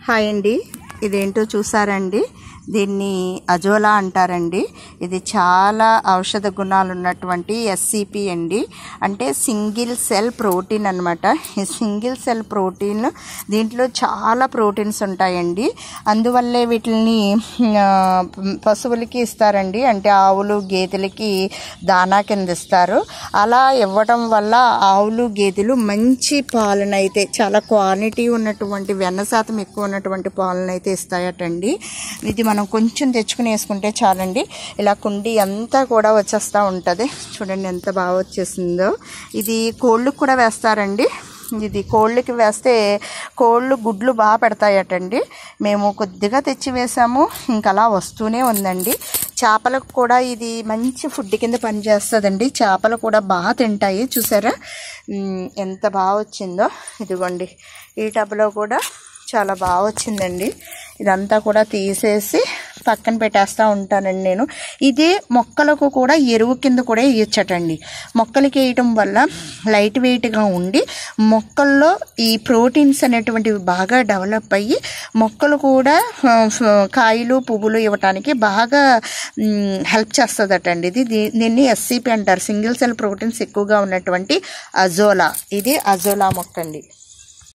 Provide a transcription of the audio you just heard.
hi అండి ఇదేంటో చూసారండి దీన్ని అజోలా అంటారండి ఇది చాలా ఔషధ గుణాలు ఉన్నటువంటి ఎస్సిపి అండి అంటే సింగిల్ సెల్ ప్రోటీన్ అనమాట ఈ సింగిల్ సెల్ ప్రోటీన్ దీంట్లో చాలా ప్రోటీన్స్ ఉంటాయండి అందువల్లే వీటిని ఆ, పశువులకి ఇస్తారండి అంటే ఆవులు గేదెలకి దానా కింద ఇస్తారు అలా ఇవ్వడం వల్ల ఆవులు గేదెలు మంచి పాలనైతే చాలా క్వాలిటీ ఉన్నటువంటి వెన్న శాతం ఎక్కువ ఉన్నటువంటి పాలనైతే ఇస్తాయటండి ఇది మనం కొంచెం తెచ్చుకుని వేసుకుంటే చాలండి ఇలా కుండి అంతా కూడా వచ్చేస్తూ ఉంటుంది చూడండి ఎంత బాగా వచ్చేసిందో ఇది కోళ్ళకు కూడా వేస్తారండి ఇది కోళ్ళకి వేస్తే కోళ్ళు గుడ్లు బాగా పెడతాయటండి మేము కొద్దిగా తెచ్చి వేసాము ఇంకా అలా వస్తూనే ఉందండి చేపలకు కూడా ఇది మంచి ఫుడ్ కింద పనిచేస్తుందండి చేపలు కూడా బాగా తింటాయి చూసారా ఉమ్, ఎంత బాగా వచ్చిందో ఇదిగోండి ఈ టబ్లో కూడా చాలా బాగా వచ్చిందండి ఇదంతా కూడా తీసేసి పక్కన పెట్టేస్తూ ఉంటానండి నేను ఇది మొక్కలకు కూడా ఎరువు కింద కూడా వేయచ్చటండి మొక్కలకి వేయటం వల్ల లైట్ వెయిట్గా ఉండి మొక్కల్లో ఈ ప్రోటీన్స్ అనేటువంటివి బాగా డెవలప్ అయ్యి మొక్కలు కూడా ఆ, ఫ- కాయలు పువ్వులు ఇవ్వటానికి బాగా హెల్ప్ చేస్తుందటండి ఇది దీ- దీన్ని ఎస్సిపి అంటారు సింగిల్ సెల్ ప్రోటీన్స్ ఎక్కువగా ఉన్నటువంటి అజోలా ఇది అజోలా మొక్క అండి